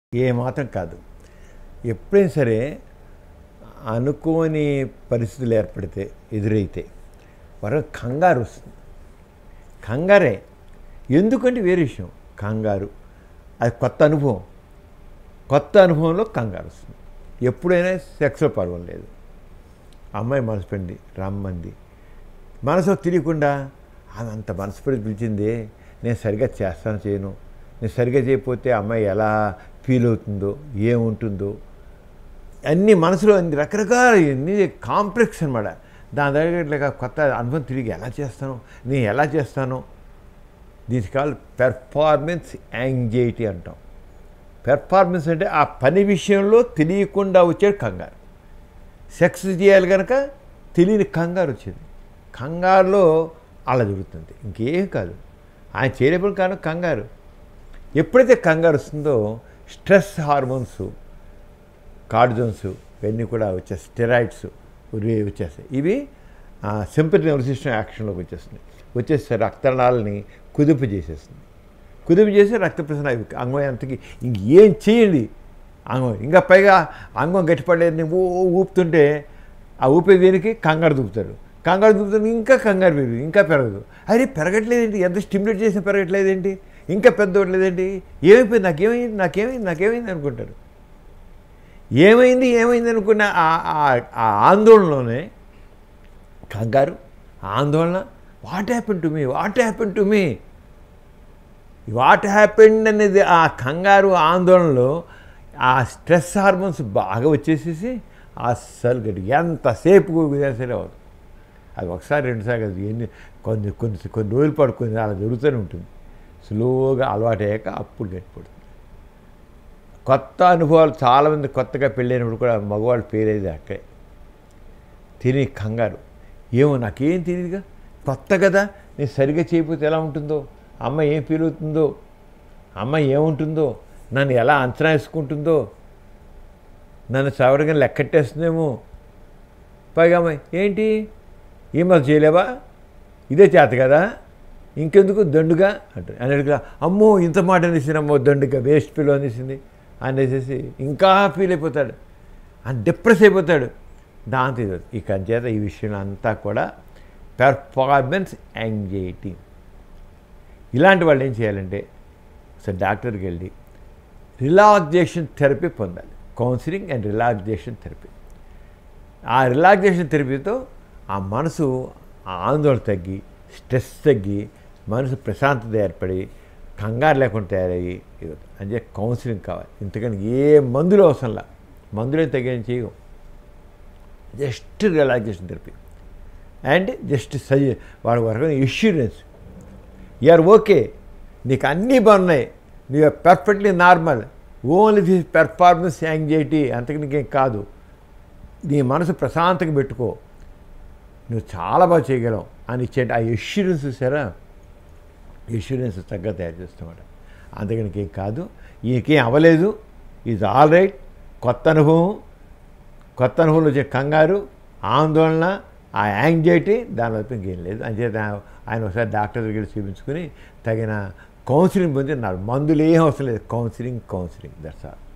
ఏ మాత్రం కాదు ఎప్పుడైనా సరే అనుకోని పరిస్థితులు ఏర్పడితే ఎదురైతే వరం కంగారు వస్తుంది కంగారే ఎందుకంటే వేరే విషయం కంగారు అది కొత్త అనుభవం కొత్త అనుభవంలో కంగారు వస్తుంది ఎప్పుడైనా సెక్స్లో పర్వాలేదు అమ్మాయి మనసు పెండి రమ్మంది మనసు తెలియకుండా ఆమె అంత మనసు పెట్టి పిలిచింది నేను సరిగ్గా చేస్తాను చేయను నేను సరిగ్గా చేయకపోతే అమ్మాయి ఎలా ఫీల్ అవుతుందో ఏముంటుందో అన్ని మనసులో అన్ని రకరకాల అన్ని కాంప్లెక్స్ అనమాట దాని దగ్గర కొత్త అనుభవం తిరిగి ఎలా చేస్తాను నేను ఎలా చేస్తాను దీనికి కాల్ పెర్ఫార్మెన్స్ యాంగ్జైటీ అంటాం పెర్ఫార్మెన్స్ అంటే ఆ పని విషయంలో తెలియకుండా వచ్చే కంగారు సెక్స్ చేయాలి కనుక తెలియని కంగారు వచ్చింది కంగారులో అలా జరుగుతుంది ఇంకేం కాదు ఆయన చేయలేపని కాను కంగారు ఎప్పుడైతే కంగారు వస్తుందో స్ట్రెస్ హార్మోన్స్ కార్డిజోన్స్ ఇవన్నీ కూడా వచ్చేస్తాయి స్టెరాయిడ్స్ వచ్చేస్తాయి ఇవి సింపతి నర్వస్ సిస్టమ్ యాక్షన్లోకి వచ్చేస్తుంది వచ్చేస్తే రక్తనాళాలని కుదింపు చేసేస్తుంది కుదింపు చేసి రక్త ప్రసరణ అంగం అంతకి ఇంకేం చేయండి అంగం ఇంకా పైగా అంగం గట్టిపడలేదు ఓ ఊపుతుంటే ఆ ఊపే దేనికి కంగారు దూపుతారు కంగారు దూపుతుంది ఇంకా కంగారు పెరుగు ఇంకా పెరగదు అరే పెరగట్లేదేంటి ఎంత స్టిమ్యులేట్ చేసినా పెరగట్లేదేంటి ఇంకా పెద్ద అవ్వట్లేదేంటి ఏమైపోయింది నాకేమైంది నాకేమైంది నాకేమైంది అనుకుంటారు ఏమైంది ఏమైంది అనుకున్న ఆ ఆందోళనలోనే కంగారు ఆందోళన what happen to me what happen to me what happened అనేది ఆ కంగారు ఆందోళనలో ఆ స్ట్రెస్ హార్మోన్స్ బాగా వచ్చేసేసి అస్సలు గట్టి ఎంతసేపు సరే అవ్వదు అది ఒకసారి రెండుసార్లు కాదు ఎన్ని కొన్ని కొన్ని కొన్ని రోజులు పడుకుంది అలా జరుగుతూనే ఉంటుంది స్లోగా అలవాటు అయ్యాక అప్పుడు గట్టిపడుతుంది కొత్త అనుభవాలు చాలామంది కొత్తగా పెళ్ళైనప్పుడు కూడా మగవాళ్ళు పేరేది అక్కడే తిని కంగారు ఏమో నాకేం తెలియదుగా కొత్త కదా నేను సరిగ్గా చేయకపోతే ఎలా ఉంటుందో అమ్మ ఏం ఫీల్ అవుతుందో అమ్మ ఏముంటుందో నన్ను ఎలా అంచనా వేసుకుంటుందో నన్ను సవరంగా లెక్కట్టేస్తుందేమో పైగా అమ్మ ఏంటి ఈ మధ్య చేయలేవా ఇదే చేత కదా ఇంకెందుకు దండుగా అంటారు అని అమ్మో ఇంత మాట అనేసినమ్మో దండుగా వేస్ట్ పిలో అనేసింది అనేసేసి ఇంకా ఫీల్ అయిపోతాడు అని డిప్రెస్ అయిపోతాడు దాంతో ఇది ఈ కంచేత ఈ విషయం అంతా కూడా పెర్ఫార్మెన్స్ యాంగ్జైటీ ఇలాంటి వాళ్ళు ఏం చేయాలంటే అసలు డాక్టర్కి వెళ్ళి రిలాక్సేషన్ థెరపీ పొందాలి కౌన్సిలింగ్ అండ్ రిలాక్సేషన్ థెరపీ ఆ రిలాక్సేషన్ థెరపీతో ఆ మనసు ఆందోళన తగ్గి స్ట్రెస్ తగ్గి మనసు ప్రశాంతత ఏర్పడి కంగారు లేకుండా తయారయ్యి అంటే కౌన్సిలింగ్ కావాలి ఇంతకని ఏ మందులు అవసరంలా మందులే తగ్గని చేయవు just relaxation therapy and just సజె వాడి వరకు ఇష్యూరెన్స్ యూఆర్ ఓకే నీకు అన్నీ బాగున్నాయి నీ perfectly normal only this performance anxiety అంతకు నీకేం కాదు నీ మనసు ప్రశాంతంగా పెట్టుకో నువ్వు చాలా బాగా చేయగలవు అని ఇచ్చే ఆ ఇష్యూరెన్స్ చూసారా ఇష్యూరెన్స్ తగ్గ తయారు చేస్తామట అందుకని ఏం కాదు ఈయనకేం అవ్వలేదు ఇది ఆల్ రైట్ కొత్త అనుభవం కొత్త అనుభవంలో వచ్చే కంగారు ఆందోళన ఆ యాంగ్జైటీ దానివైపు ఇంకేం లేదు అంచేత ఆయన ఒకసారి డాక్టర్ దగ్గర చూపించుకుని తగిన కౌన్సిలింగ్ పొంది మందులు ఏం అవసరం లేదు కౌన్సిలింగ్ కౌన్సిలింగ్ దట్స్ ఆల్